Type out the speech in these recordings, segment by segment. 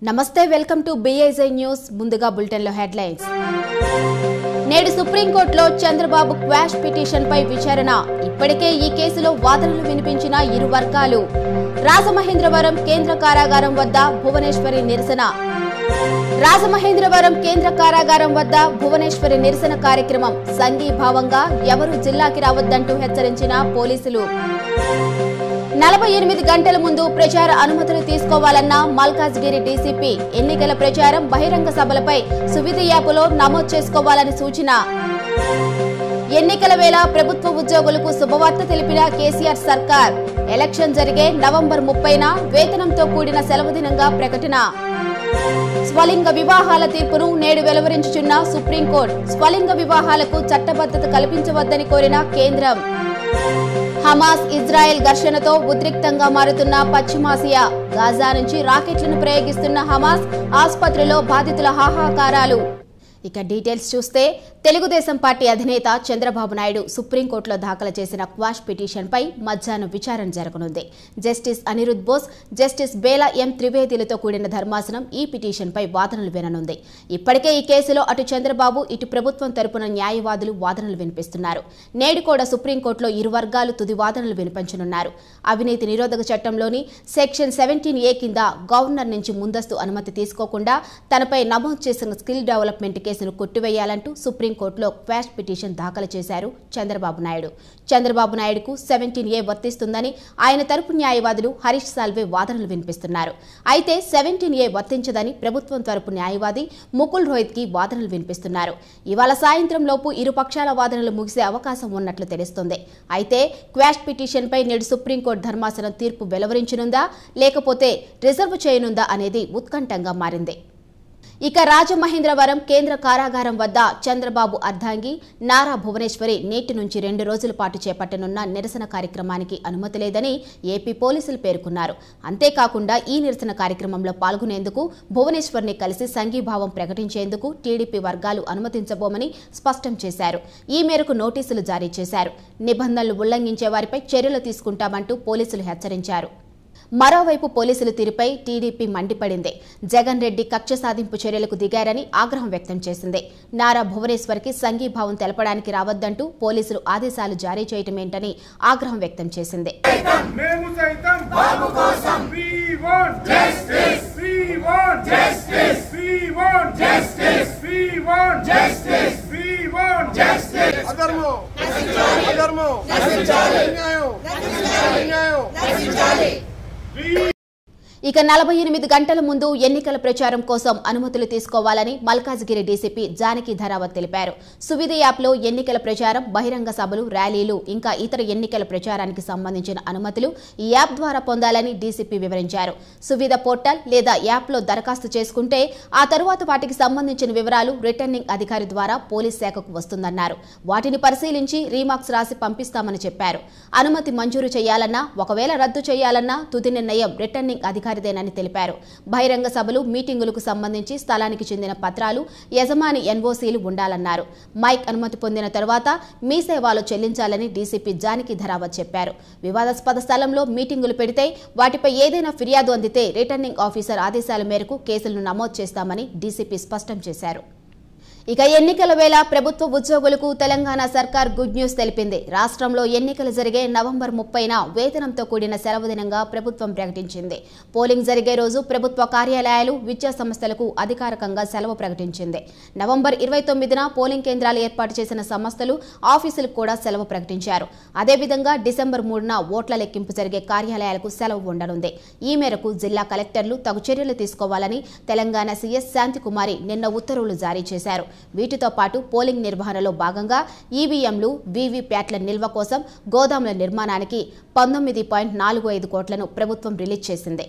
నమస్తే welcome to బిఐజై news ముందుగా బులెటిన్లో హెడ్లైన్స్ నేడు సుప్రీంకోర్టులో చంద్రబాబు క్వాష్ పిటిషన్ పై విచారణ ఇప్పటికే ఈ కేసులో వాదనలు వినిపించిన ఇరు వర్గాలు రాజమహేంద్రవరం కేంద్ర కారాగారం వద్ద భువనేశ్వరి నిరసన రాజమహేంద్రవరం కేంద్ర కారాగారం వద్ద భువనేశ్వరి నిరసన కార్యక్రమం సంఘీభావంగా ఎవరూ జిల్లాకి రావద్దంటూ హెచ్చరించిన పోలీసులు నలభై ఎనిమిది గంటల ముందు ప్రచార అనుమతులు తీసుకోవాలన్న మల్కాజ్గిరి డీసీపీ ఎన్నికల ప్రచారం బహిరంగ సభలపై సువిధి యాప్లో నమోదు చేసుకోవాలని సూచన ఎన్నికల వేళ ప్రభుత్వ ఉద్యోగులకు శుభవార్త తెలిపిన కేసీఆర్ సర్కార్ ఎలక్షన్ జరిగే నవంబర్ ముప్పైన వేతనంతో కూడిన సెలవు దినంగా ప్రకటన స్వలింగ వివాహాల తీర్పును నేడు వెలువరించుచున్న సుప్రీంకోర్టు స్వలింగ వివాహాలకు చట్టబద్దత కల్పించవద్దని కోరిన కేంద్రం హమాస్ ఇజ్రాయెల్ ఘర్షణతో ఉద్రిక్తంగా మారుతున్న పశ్చిమాసియా గాజా నుంచి రాకెట్లను ప్రయోగిస్తున్న హమాస్ ఆసుపత్రిలో బాధితుల హాహాకారాలు ఇక డీటెయిల్స్ చూస్తే తెలుగుదేశం పార్టీ అధినేత చంద్రబాబు నాయుడు సుప్రీంకోర్టులో దాఖలు చేసిన క్వాష్ పిటిషన్పై మధ్యాహ్నం విచారణ జరగనుంది justice Aniruddha Bose justice Bela M త్రివేదిలతో కూడిన ధర్మాసనం ఈ పిటిషన్పై వాదనలు విననుంది ఇప్పటికే ఈ కేసులో అటు చంద్రబాబు ఇటు ప్రభుత్వం తరపున న్యాయవాదులు వాదనలు వినిపిస్తున్నారు నేడు కూడా సుప్రీంకోర్టులో ఇరు వర్గాలు తుది వాదనలు వినిపించనున్నారు అవినీతి నిరోధక చట్టంలోని సెక్షన్ సెవెంటీన్ ఏ కింద గవర్నర్ నుంచి ముందస్తు అనుమతి తీసుకోకుండా తనపై నమోదు చేసిన స్కిల్ డెవలప్మెంట్ కేసును కొట్టివేయాలంటూ సుప్రీంకోర్టులో క్వాష్ పిటిషన్ దాఖలు చేశారు చంద్రబాబు నాయుడు చంద్రబాబు నాయుడుకు సెవెంటీన్ ఏ వర్తిస్తుందని ఆయన తరపు న్యాయవాదులు హరీష్ సాల్వే వాదనలు వినిపిస్తున్నారు అయితే సెవెంటీన్ ఏ వర్తించదని ప్రభుత్వం తరపు న్యాయవాది ముకుల్ రోహిత్ కి వాదనలు వినిపిస్తున్నారు ఇవాళ సాయంత్రం లోపు ఇరు పక్షాల వాదనలు ముగిసే అవకాశం ఉన్నట్లు తెలుస్తోంది అయితే క్వాష్ పిటిషన్ పై నేడు సుప్రీంకోర్టు ధర్మాసనం తీర్పు వెలువరించనుందా లేకపోతే రిజర్వ్ చేయనుందా అనేది ఉత్కంఠంగా మారింది ఇక రాజమహేంద్రవరం కేంద్ర కారాగారం వద్ద చంద్రబాబు అర్ధాంగి నారా భువనేశ్వరి నేటి నుంచి రెండు రోజుల పాటు చేపట్టనున్న నిరసన కార్యక్రమానికి అనుమతి లేదని ఏపీ పోలీసులు పేర్కొన్నారు అంతేకాకుండా ఈ నిరసన కార్యక్రమంలో పాల్గొనేందుకు భువనేశ్వర్ని కలిసి సంఘీభావం ప్రకటించేందుకు టీడీపీ వర్గాలు అనుమతించబోమని స్పష్టం చేశారు ఈ మేరకు నోటీసులు జారీ చేశారు నిబంధనలు ఉల్లంఘించే వారిపై చర్యలు తీసుకుంటామంటూ పోలీసులు హెచ్చరించారు మరోవైపు పోలీసుల తీరుపై టీడీపీ మండిపడింది జగన్ రెడ్డి కక్ష సాధింపు చర్యలకు దిగారని ఆగ్రహం వ్యక్తం చేసింది నారా భువనేశ్వర్కి సంఘీభావం తెలపడానికి రావద్దంటూ పోలీసులు ఆదేశాలు జారీ చేయటమేంటని ఆగ్రహం వ్యక్తం చేసింది మేము సైతం బాబు కోసం we want justice we want justice we want justice we want justice we want justice అధర్మం అధర్మం అన్యాయం అన్యాయం ఇక నలభై ఎనిమిది గంటల ముందు ఎన్నికల ప్రచారం కోసం అనుమతులు తీసుకోవాలని మల్కాజ్గిరి డీసీపీ జానకి ధరావత్ తెలిపారు సువిధి యాప్లో ఎన్నికల ప్రచారం బహిరంగ సభలు ర్యాలీలు ఇంకా ఇతర ఎన్నికల ప్రచారానికి సంబంధించిన అనుమతులు ఈ యాప్ ద్వారా పొందాలని డీసీపీ వివరించారు సువిధ పోర్టల్ లేదా యాప్లో దరఖాస్తు చేసుకుంటే ఆ తరువాత వాటికి సంబంధించిన వివరాలు రిటర్నింగ్ అధికారి ద్వారా పోలీస్ శాఖకు వస్తుందన్నారు వాటిని పరిశీలించి రీమార్క్స్ రాసి పంపిస్తామని చెప్పారు అనుమతి మంజూరు చేయాలన్నా ఒకవేళ రద్దు చేయాలన్నా తుది నిర్ణయం రిటర్నింగ్ అధికారిదేనని తెలిపారు బహిరంగ సభలు మీటింగులకు సంబంధించి స్థలానికి చెందిన పత్రాలు యజమాని ఎన్ఓసీలు ఉండాలన్నారు మైక్ అనుమతి పొందిన తర్వాత మీ సేవలో చెల్లించాలని డీసీపీ జానకి ధరావత్ చెప్పారు వివాదాస్పద స్థలంలో మీటింగులు పెడితే వాటిపై ఏదైనా ఫిర్యాదు అందితే రిటర్నింగ్ ఆఫీసర్ ఆదేశాల మేరకు కేసులను నమోదు చేస్తామని డీసీపీ స్పష్టం చేశారు ఇక ఎన్నికల వేళ ప్రభుత్వ ఉద్యోగులకు తెలంగాణ సర్కార్ గుడ్ న్యూస్ తెలిపింది రాష్ట్రంలో ఎన్నికలు జరిగే నవంబర్ ముప్పైన వేతనంతో కూడిన సెలవు దినంగా ప్రభుత్వం ప్రకటించింది పోలింగ్ జరిగే రోజు ప్రభుత్వ కార్యాలయాలు విద్యా సంస్థలకు అధికారికంగా సెలవు ప్రకటించింది నవంబర్ ఇరవై తొమ్మిదిన పోలింగ్ కేంద్రాలు ఏర్పాటు చేసిన సంస్థలు ఆఫీసులకు కూడా సెలవు ప్రకటించారు అదేవిధంగా డిసెంబర్ మూడున ఓట్ల లెక్కింపు జరిగే కార్యాలయాలకు సెలవు ఉండనుంది ఈ మేరకు జిల్లా కలెక్టర్లు తగు చర్యలు తీసుకోవాలని తెలంగాణ సీఎస్ శాంతికుమారి నిన్న ఉత్తర్వులు జారీ చేశారు వీటితో పాటు పోలింగ్ నిర్వహణలో భాగంగా ఈవీఎంలు వీవీప్యాట్ల నిల్వ కోసం గోదాముల నిర్మాణానికి పంతొమ్మిది పాయింట్ నాలుగు ఐదు కోట్లను ప్రభుత్వం రిలీజ్ చేసింది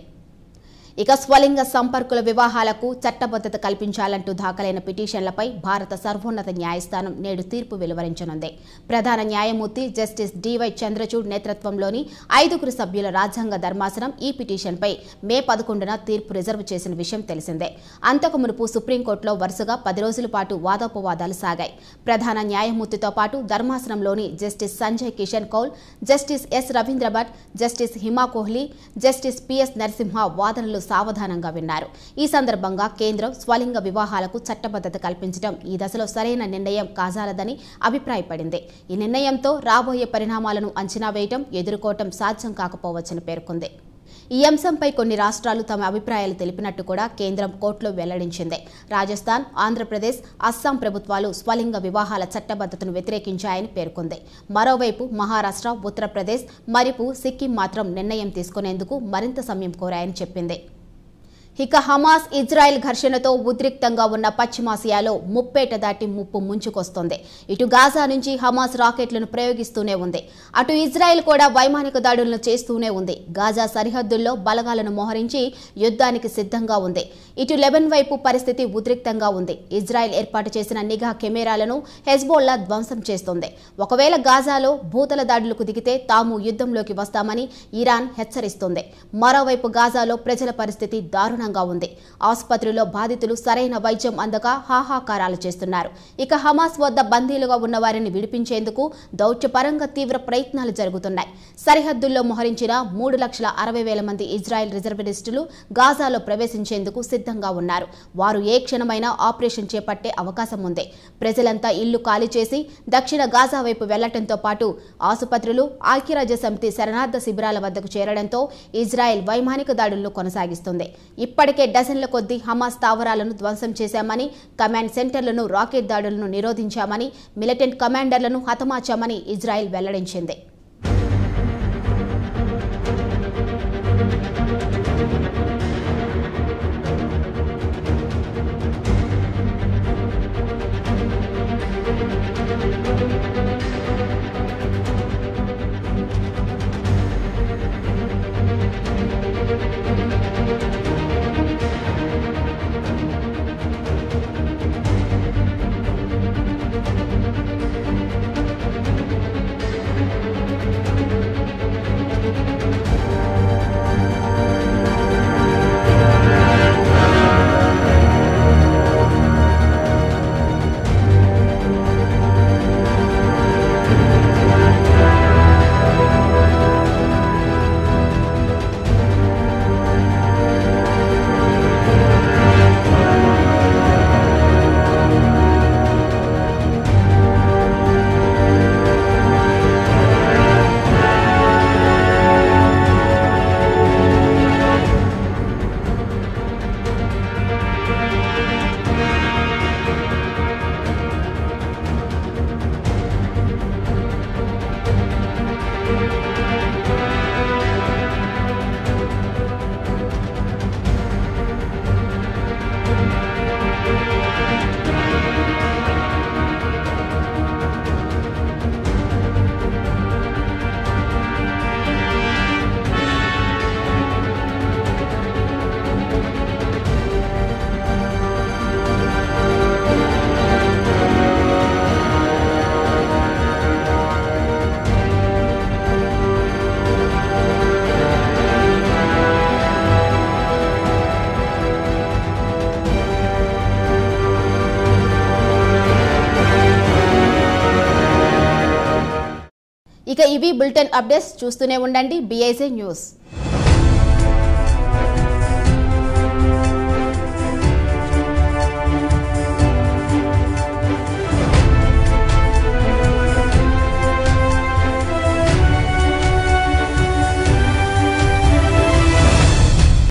ఇక స్వలింగ సంపర్కుల వివాహాలకు చట్టబద్దత కల్పించాలంటూ దాఖలైన పిటిషన్లపై భారత సర్వోన్నత న్యాయస్థానం నేడు తీర్పు వెలువరించనుంది ప్రధాన న్యాయమూర్తి జస్టిస్ డివై చంద్రచూడ్ నేతృత్వంలోని ఐదుగురు సభ్యుల రాజ్యాంగ ధర్మాసనం ఈ పిటిషన్పై మే పదకొండున తీర్పు రిజర్వ్ చేసిన విషయం తెలిసిందే అంతకు మునుపు సుప్రీంకోర్టులో వరుసగా పది రోజుల పాటు వాదోపవాదాలు సాగాయి ప్రధాన న్యాయమూర్తితో పాటు ధర్మాసనంలోని justice Sanjay Kishan Kaul justice S Ravindra Bhat justice Hima Kohli justice PS Narasimha వాదనలు సావధానంగా విన్నారు ఈ సందర్భంగా కేంద్రం స్వలింగ వివాహాలకు చట్టబద్ధత కల్పించడం ఈ దశలో సరైన నిర్ణయం కాజాలదని అభిప్రాయపడింది ఈ నిర్ణయంతో రాబోయే పరిణామాలను అంచనా వేయటం ఎదుర్కోవటం సాధ్యం కాకపోవచ్చని పేర్కొంది ఈ అంశంపై కొన్ని రాష్ట్రాలు తమ అభిప్రాయాలు తెలిపినట్టు కూడా కేంద్రం కోర్టులో వెల్లడించింది రాజస్థాన్ ఆంధ్రప్రదేశ్ అస్సాం ప్రభుత్వాలు స్వలింగ వివాహాల చట్టబద్ధతను వ్యతిరేకించాయని పేర్కొంది మరోవైపు మహారాష్ట్ర ఉత్తరప్రదేశ్ మరియు సిక్కిం మాత్రం నిర్ణయం తీసుకునేందుకు మరింత సమయం కోరాయని చెప్పింది ఇక హమాస్ ఇజ్రాయెల్ ఘర్షణతో ఉద్రిక్తంగా ఉన్న పశ్చిమాసియాలో ముప్పేట దాటి ముప్పు ముంచుకొస్తోంది ఇటు గాజా నుంచి హమాస్ రాకెట్లను ప్రయోగిస్తూనే ఉంది అటు ఇజ్రాయెల్ కూడా వైమానిక దాడులను చేస్తూనే ఉంది గాజా సరిహద్దుల్లో బలగాలను మోహరించి యుద్ధానికి సిద్ధంగా ఉంది ఇటు లెబన్ వైపు పరిస్థితి ఉద్రిక్తంగా ఉంది ఇజ్రాయెల్ ఏర్పాటు చేసిన నిఘా కెమెరాలను హెజ్బోల్లా ధ్వంసం చేస్తోంది ఒకవేళ గాజాలో భూతల దాడులకు దిగితే తాము యుద్ధంలోకి వస్తామని ఇరాన్ హెచ్చరిస్తోంది మరోవైపు గాజాలో ప్రజల పరిస్థితి దారుణంగా ఉంది ఆసుపత్రిలో బాధితులు సరైన వైద్యం అందక హాహాకారాలు చేస్తున్నారు ఇక హమాస్ వద్ద బందీలుగా ఉన్న వారిని విడిపించేందుకు దౌత్యపరంగా తీవ్ర ప్రయత్నాలు జరుగుతున్నాయి సరిహద్దుల్లో మోహరించిన మూడు లక్షల అరవై వేల మంది ఇజ్రాయెల్ రిజర్విస్టులు గాజాలో ప్రవేశించేందుకు సిద్ధంగా ఉన్నారు వారు ఏ క్షణమైనా ఆపరేషన్ చేపట్టే అవకాశం ఉంది ప్రజలంతా ఇల్లు ఖాళీ చేసి దక్షిణ గాజా వైపు వెళ్లటంతో పాటు ఆసుపత్రులు ఐక్యరాజ్య సమితి శరణార్థ శిబిరాల వద్దకు చేరడంతో ఇజ్రాయెల్ వైమానిక దాడులను కొనసాగిస్తుంది ఇప్పటికే డజన్ల కొద్దీ హమాస్ స్థావరాలను ధ్వంసం చేశామని కమాండ్ సెంటర్లను రాకెట్ దాడులను నిరోధించామని మిలిటెంట్ కమాండర్లను హతమార్చామని ఇజ్రాయెల్ వెల్లడించింది ఇక ఇవి బులెటిన్ అప్డేట్స్ చూస్తూనే ఉండండి బీఐసీ న్యూస్